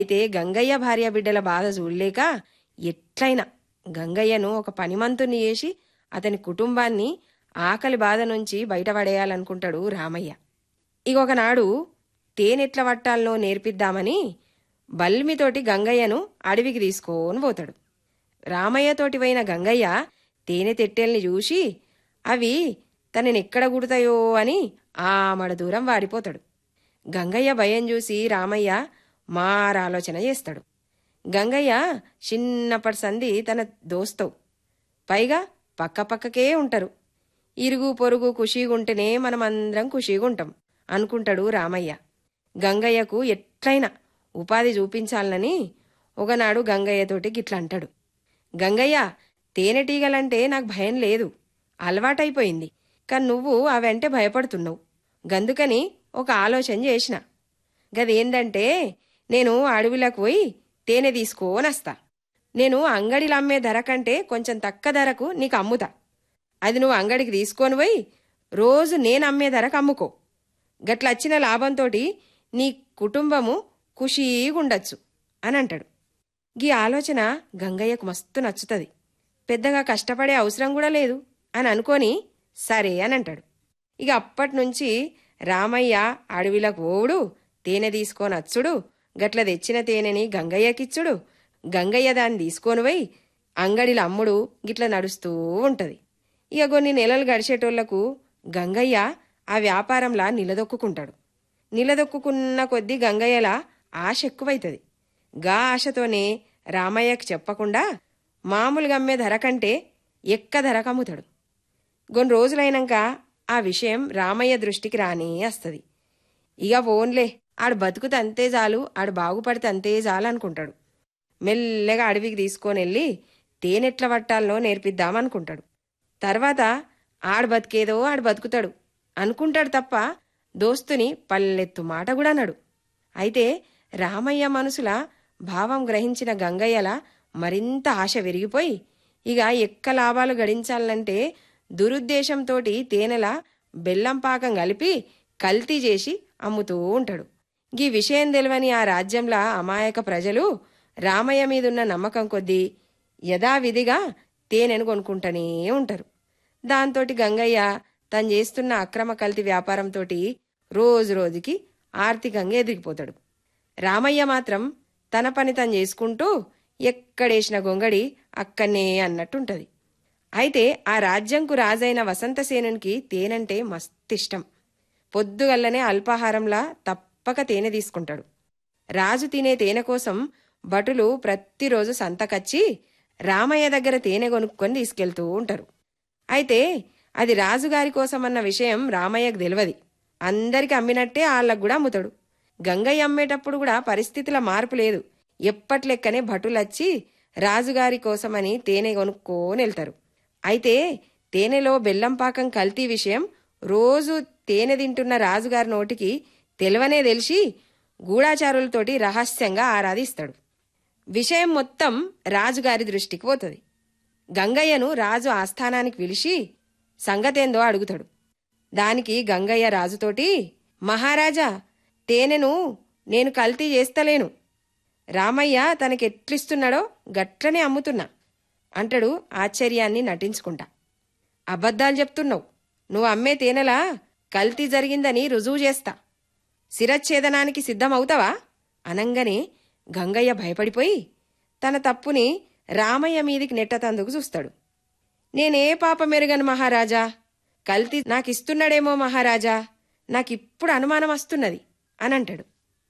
అయితే గంగయ్య భార్య బిడ్డల బాధ చూడలేక ఎట్లయినా గంగయ్యను ఒక పనిమంతుని చేసి అతని కుటుంబాన్ని ఆకలి బాధ నుంచి బయటపడేయాలనుకుంటాడు రామయ్య ఇక ఒకనాడు తేనెట్ల వట్టాలనో నేర్పిద్దామని బల్మితోటి గంగయ్యను అడవికి తీసుకొని పోతాడు రామయ్యతోటి పోయిన గంగయ్య తేనె తెట్టెల్ని చూసి అవి తనని ఎక్కడ గుడతాయో అని ఆమడ దూరం వాడిపోతాడు గంగయ్య భయం చూసి రామయ్య మారాలోచన చేస్తాడు గంగయ్య చిన్నప్పటి సంధి తన దోస్తవు పైగా పక్క పక్కకే ఉంటారు ఇరుగు పొరుగు ఖుషీగుంటేనే మనమందరం ఖుషీగుంటాం అనుకుంటాడు రామయ్య గంగయ్యకు ఎట్లయినా ఉపాధి చూపించాలని ఒకనాడు గంగయ్యతోటి గిట్లా అంటాడు గంగయ్య తేనెటీగలంటే నాకు భయం లేదు అలవాటైపోయింది కానీ నువ్వు అవంటే భయపడుతున్నావు గందుకని ఒక ఆలోచన చేసిన గదేందంటే నేను అడవిలోకి పోయి తేనె తీసుకోనొస్తా నేను అంగడిలో అమ్మే ధర కంటే కొంచెం తక్కువ ధరకు నీకు అమ్ముతా అది నువ్వు అంగడికి తీసుకొని పోయి రోజు నేను అమ్మే ధరకు అమ్ముకో గట్లొచ్చిన లాభంతోటి నీ కుటుంబము ఖుషీగుండొచ్చు అని అంటాడు గీ ఆలోచన గంగయ్యకు మస్తు నచ్చుతుంది పెద్దగా కష్టపడే అవసరం కూడా లేదు అని అనుకొని సరే అని అంటాడు ఇక అప్పటి నుంచి రామయ్య అడవిలకు ఓవుడు తేనె తీసుకొని అచ్చుడు గట్ల తెచ్చిన తేనెని గంగయ్యకిచ్చుడు గంగయ్య దాన్ని తీసుకొని పోయి అంగడిలో అమ్ముడు గిట్ల నడుస్తూ ఉంటది ఇక కొన్ని నెలలు గడిచేటోళ్లకు గంగయ్య ఆ వ్యాపారంలా నిలదొక్కుంటాడు నిలదొక్కున్న కొద్దీ గంగయ్యలా ఆశ ఎక్కువైతది గా ఆశతోనే రామయ్యకు చెప్పకుండా మామూలుగా అమ్మే ధర కంటే ఎక్క ధరకు అమ్ముతాడు కొన్ని రోజులైనాక ఆ విషయం రామయ్య దృష్టికి రానే వస్తుంది ఇక పోన్లే ఆడు బతుకుతే అంతే చాలు ఆడు బాగుపడితే అంతే చాలు అనుకుంటాడు మెల్లగా అడవికి తీసుకొని వెళ్ళి తేనెట్ల పట్టాలనో నేర్పిద్దామనుకుంటాడు తర్వాత ఆడు బతికేదో ఆడు బతుకుతాడు అనుకుంటాడు తప్ప దోస్తుని పల్లెత్తు మాట కూడా నడు అయితే రామయ్య మనసుల భావం గ్రహించిన గంగయ్యల మరింత ఆశ విరిగిపోయి ఇక ఎక్క లాభాలు గడించాలంటే దురుద్దేశంతోటి తేనెల బెల్లం పాకం కలిపి కల్తీ చేసి అమ్ముతూ ఉంటాడు ఈ విషయం తెలియని ఆ రాజ్యంలా అమాయక ప్రజలు రామయ్య మీదున్న నమ్మకం కొద్దీ యథావిధిగా తేనెను కొనుక్కుంటూనే ఉంటారు దాంతోటి గంగయ్య తను చేస్తున్న అక్రమ కల్తీ వ్యాపారంతోటి రోజు రోజుకి ఆర్థికంగా ఎదిగిపోతాడు రామయ్య మాత్రం తన పని తను చేసుకుంటూ ఎక్కడేసిన గొంగడి అక్కనే అన్నట్టుంటది అయితే ఆ రాజ్యంకు రాజైన వసంతసేనునికి తేనంటే మస్తిష్టం పొద్దుగల్లనే అల్పాహారంలా తప్పక తేనె తీసుకుంటాడు రాజు తినే తేనె కోసం భటులు ప్రతిరోజు సంతకచ్చి రామయ్య దగ్గర తేనె కొనుక్కొని తీసుకెళ్తూ ఉంటారు అయితే అది రాజుగారి కోసమన్న విషయం రామయ్యకు తెలియదు అందరికి అమ్మినట్టే వాళ్ళకు కూడా అమ్ముతాడు గంగయ్య అమ్మేటప్పుడు కూడా పరిస్థితుల మార్పు లేదు ఎప్పట్లెక్కనే భటులచ్చి రాజుగారి కోసమని తేనె కొనుక్కోని వెళ్తారు అయితే తేనెలో బెల్లం పాకం కల్తీ విషయం రోజు తేనె తింటున్న రాజుగారి నోటికి తెలవనే తెలిసి గూఢాచారులతోటి రహస్యంగా ఆరాధిస్తాడు విషయం మొత్తం రాజుగారి దృష్టికి పోతుంది గంగయ్యను రాజు ఆస్థానానికి పిలిచి సంగతేందో అడుగుతాడు దానికి గంగయ్య రాజుతోటి మహారాజా తేనెను నేను కల్తీ చేస్తలేను రామయ్య తనకెట్లిస్తున్నాడో గట్లనే అమ్ముతున్నా అంటాడు ఆశ్చర్యాన్ని నటించుకుంటా అబద్ధాలు చెప్తున్నావు నువ్వు అమ్మే తేనెలా కల్తీ జరిగిందని రుజువు చేస్తా శిరచ్ఛేదనానికి సిద్ధమవుతావా అనంగానే గంగయ్య భయపడిపోయి తన తప్పుని రామయ్య మీదికి నెట్టతందుకు చూస్తాడు నేనే పాప మెరుగను మహారాజా కల్తీ నాకిస్తున్నాడేమో మహారాజా నాకిప్పుడు అనుమానం వస్తున్నది అని అంటాడు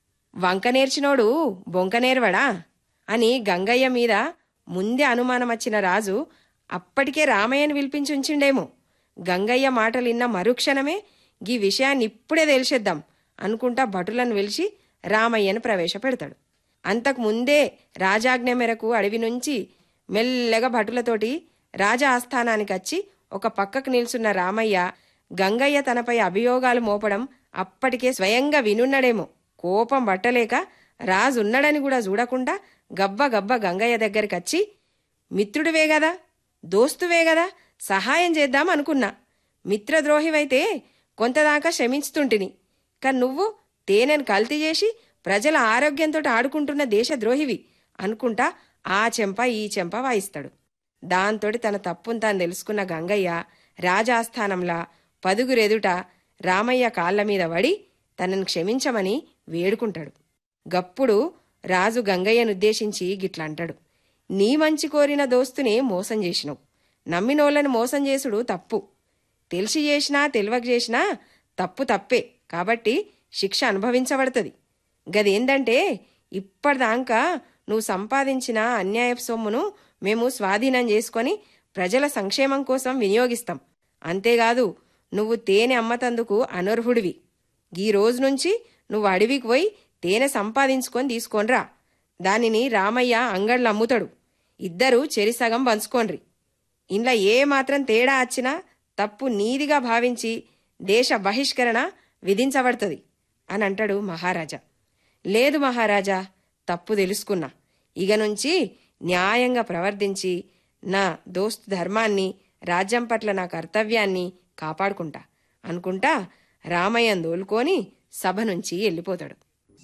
వంక నేర్చినోడు బొంక నేర్వడా అని గంగయ్య మీద ముందే అనుమానం వచ్చిన రాజు అప్పటికే రామయ్యను పిలిపించుంచిండేమో గంగయ్య మాటలిన్న మరుక్షణమే గీ విషయాన్ని ఇప్పుడే తెలిసేద్దాం అనుకుంటా భటులను వెలిసి రామయ్యను ప్రవేశపెడతాడు అంతకు ముందే రాజాజ్ఞ మేరకు అడవి నుంచి మెల్లగా భటులతోటి రాజా ఆస్థానానికి వచ్చి ఒక పక్కకు నిల్చున్న రామయ్య గంగయ్య తనపై అభియోగాలు మోపడం అప్పటికే స్వయంగా వినున్నడేమో కోపం పట్టలేక రాజున్నడని కూడా చూడకుండా గబ్బ గబ్బ గంగయ్య దగ్గరికి వచ్చి మిత్రుడివే గదా దోస్తువే గదా సహాయం చేద్దాం అనుకున్నా మిత్రద్రోహివైతే కొంతదాకా క్షమించుతుంటిని కానీ నువ్వు తేనెను కల్తీ చేసి ప్రజల ఆరోగ్యంతో ఆడుకుంటున్న దేశద్రోహివి అనుకుంటా ఆ చెంప ఈ చెంప వాయిస్తాడు దాంతోటి తన తప్పును తాను తెలుసుకున్న గంగయ్య రాజాస్థానంలా పదుగురెదుట రామయ్య కాళ్ల మీద పడి తనను క్షమించమని వేడుకుంటాడు గప్పుడు రాజు గంగయ్యనుద్దేశించి గిట్లంటాడు నీ మంచి కోరిన దోస్తునే మోసం చేసినావు నమ్మినోళ్ళని మోసం చేసుడు తప్పు తెలిసి చేసినా తెలివక చేసినా తప్పు తప్పే కాబట్టి శిక్ష అనుభవించబడుతుంది గదేందంటే ఇప్పటిదాకా నువ్వు సంపాదించిన అన్యాయపు సొమ్మును మేము స్వాధీనం చేసుకొని ప్రజల సంక్షేమం కోసం వినియోగిస్తాం అంతేకాదు నువ్వు తేనె అమ్మతందుకు అనర్హుడివి ఈ రోజు నుంచి నువ్వు అడవికి పోయి తేనె సంపాదించుకొని తీసుకోనరా దానిని రామయ్య అంగళ్ళు అమ్ముతాడు ఇద్దరు చెరిసగం పంచుకోండ్రి ఇంట్లో ఏ మాత్రం తేడా వచ్చినా తప్పు నీదిగా భావించి దేశ బహిష్కరణ విధించబడుతుంది అని అంటాడు మహారాజా లేదు మహారాజా తప్పు తెలుసుకున్నా ఇక నుంచి న్యాయంగా ప్రవర్తించి నా దోస్తు ధర్మాన్ని రాజ్యం పట్ల నా కర్తవ్యాన్ని కాపాడుకుంటా అనుకుంటా రామయ్యం దోలుకొని సభ నుంచి వెళ్ళిపోతాడు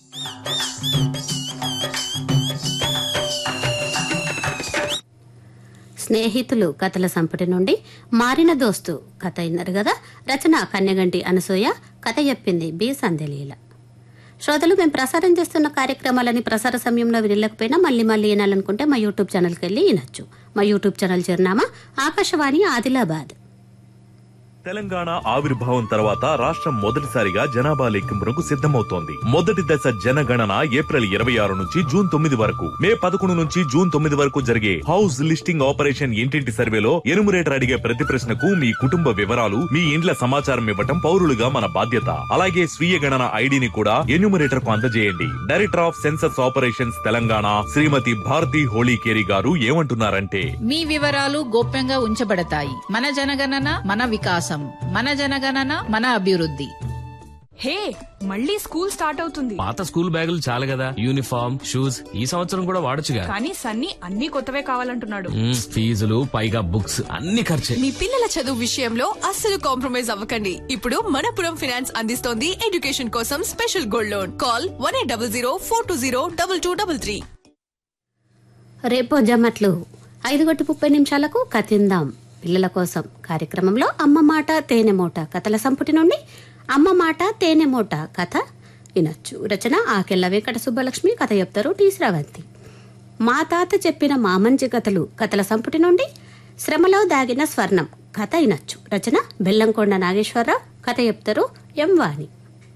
స్నేహితులు కథల సంపుటి నుండి మారిన దోస్తు కథ అయినారు కదా రచన కన్యగంటి అనసూయ కథ చెప్పింది బి సంధ్యలీల శ్రోతలు మేము ప్రసారం చేస్తున్న కార్యక్రమాలని ప్రసార సమయంలో వినలేకపోయినా మళ్ళీ మళ్ళీ వినాలనుకుంటే మా యూట్యూబ్ ఛానల్కి వెళ్ళి వినొచ్చు మా యూట్యూబ్ ఛానల్ చిరునామా ఆకాశవాణి ఆదిలాబాద్ తెలంగాణ ఆవిర్భావం తర్వాత రాష్ట్రం మొదటిసారిగా జనాభా లెక్కింపునకు సిద్ధమవుతోంది మొదటి దశ జనగణన ఏప్రిల్ ఇరవై ఆరు నుంచి జూన్ తొమ్మిది వరకు మే పదకొండు నుంచి జూన్ తొమ్మిది వరకు జరిగే హౌస్ లిస్టింగ్ ఆపరేషన్ ఇంటింటి సర్వేలో ఎనుమరేటర్ అడిగే ప్రతి ప్రశ్నకు మీ కుటుంబ వివరాలు మీ ఇండ్ల సమాచారం ఇవ్వటం పౌరులుగా మన బాధ్యత అలాగే స్వీయ గణన ఐడిని కూడా ఎన్యూమరేటర్ కు అందజేయండి director of census operations Telangana Srimathi Bharati Holikeri గారు ఏమంటున్నారంటే మీ వివరాలు గోప్యంగా ఉంచబడతాయి మన జనగణన మన వికాసం మన జనగణన మన అభివృద్ధి హే మళ్ళీ స్కూల్ స్టార్ట్ అవుతుంది పాత స్కూల్ బ్యాగులు చాలు కదా యూనిఫామ్ షూస్ ఈ సంవత్సరం కూడా వాడొచ్చుగా కానీ సన్నీ అన్ని కొత్తవే కావాలంటున్నాడు మ్మ్, ఫీజులు పైగా బుక్స్ అన్ని ఖర్చే మీ పిల్లల చదువు విషయంలో అస్సలు కాంప్రమైజ్ అవ్వకండి ఇప్పుడు మనపురం ఫినాన్స్ అందిస్తోంది ఎడ్యుకేషన్ కోసం special gold loan call one eight double zero four two zero double two double three రేపో జమట్లు ఐదు గంట ముప్పై నిమిషాలకు కథిందాం పిల్లల కోసం కార్యక్రమంలో అమ్మ మాట తేనె మూట కథల సంపుటి నుండి అమ్మ మాట తేనె మూట కథ వినొచ్చు రచన ఆకెళ్ళ వెంకట సుబ్బలక్ష్మి కథ చెప్తారు టీ శ్రవంతి మా తాత చెప్పిన మామంచి కథలు కథల సంపుటి నుండి శ్రమలో దాగిన స్వర్ణం కథ వినొచ్చు రచన బెల్లంకొండ నాగేశ్వరరావు కథ చెప్తారు ఎం వాణి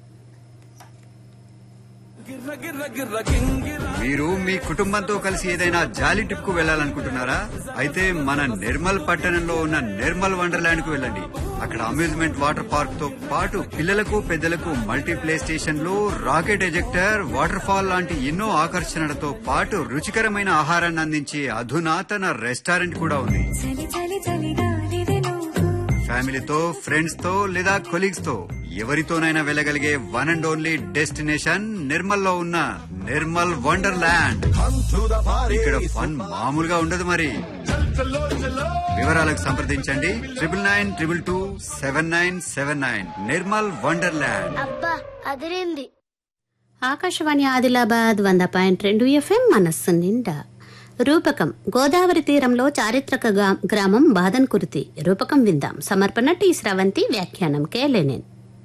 మీరు మీ కుటుంబంతో కలిసి ఏదైనా జాలీ ట్రిప్ కు వెళ్ళాలనుకుంటున్నారా అయితే మన నిర్మల్ పట్టణంలో ఉన్న నిర్మల్ వండర్లాండ్ కు వెళ్ళండి అక్కడ అమ్యూజ్మెంట్ వాటర్ పార్క్ తో పాటు పిల్లలకు పెద్దలకు మల్టీ ప్లే స్టేషన్లు రాకెట్ ఎజెక్టర్ వాటర్ ఫాల్ లాంటి ఎన్నో ఆకర్షణలతో పాటు రుచికరమైన ఆహారాన్ని అందించే అధునాతన రెస్టారెంట్ కూడా ఉంది ఫ్యామిలీతో ఫ్రెండ్స్ తో లేదా కొలీగ్స్ తో ఎవరితోనైనా వెళ్ళగలిగే one and only destination Nirmal లో ఉన్న నిర్మల్ వండర్లాండ్ ఇక్కడ ఫన్ మామూలుగా ఉండదు మరి వివరాలకు సంప్రదించండి triple nine triple two seven nine seven nine Nirmal wonderland అబ్బా అదిరింది ఆకాశవాణి ఆదిలాబాద్ వంద పాయింట్ రెండు ఎఫ్ఎం మనస్సు నిండా రూపకం గోదావరి తీరంలో చారిత్రక గా- గ్రామం బాదన్ కుర్తి రూపకం విందాం సమర్పణ టి స్రవంతి వ్యాఖ్యానం కే లెనిన్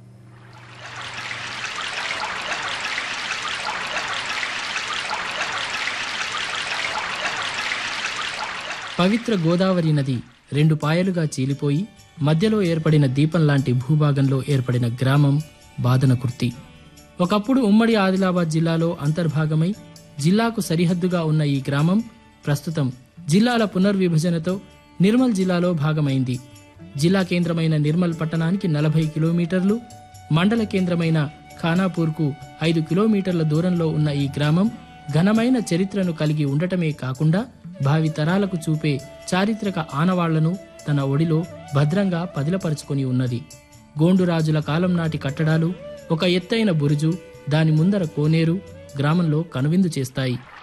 పవిత్ర గోదావరి నది రెండు పాయలుగా చీలిపోయి మధ్యలో ఏర్పడిన దీపం లాంటి భూభాగంలో ఏర్పడిన గ్రామం బాదనకుర్తి ఒకప్పుడు ఉమ్మడి ఆదిలాబాద్ జిల్లాలో అంతర్భాగమై జిల్లాకు సరిహద్దుగా ఉన్న ఈ గ్రామం ప్రస్తుతం జిల్లాల పునర్విభజనతో నిర్మల్ జిల్లాలో భాగమైంది జిల్లా కేంద్రమైన నిర్మల్ పట్టణానికి నలభై కిలోమీటర్లు మండల కేంద్రమైన ఖానాపూర్కు ఐదు కిలోమీటర్ల దూరంలో ఉన్న ఈ గ్రామం ఘనమైన చరిత్రను కలిగి ఉండటమే కాకుండా భావి తరాలకు చూపే చారిత్రక ఆనవాళ్లను తన ఒడిలో భద్రంగా పదిలపరుచుకొని ఉన్నది గోండురాజుల కాలం నాటి కట్టడాలు ఒక ఎత్తైన బురుజు దాని ముందర కోనేరు గ్రామంలో కనువిందు చేస్తాయి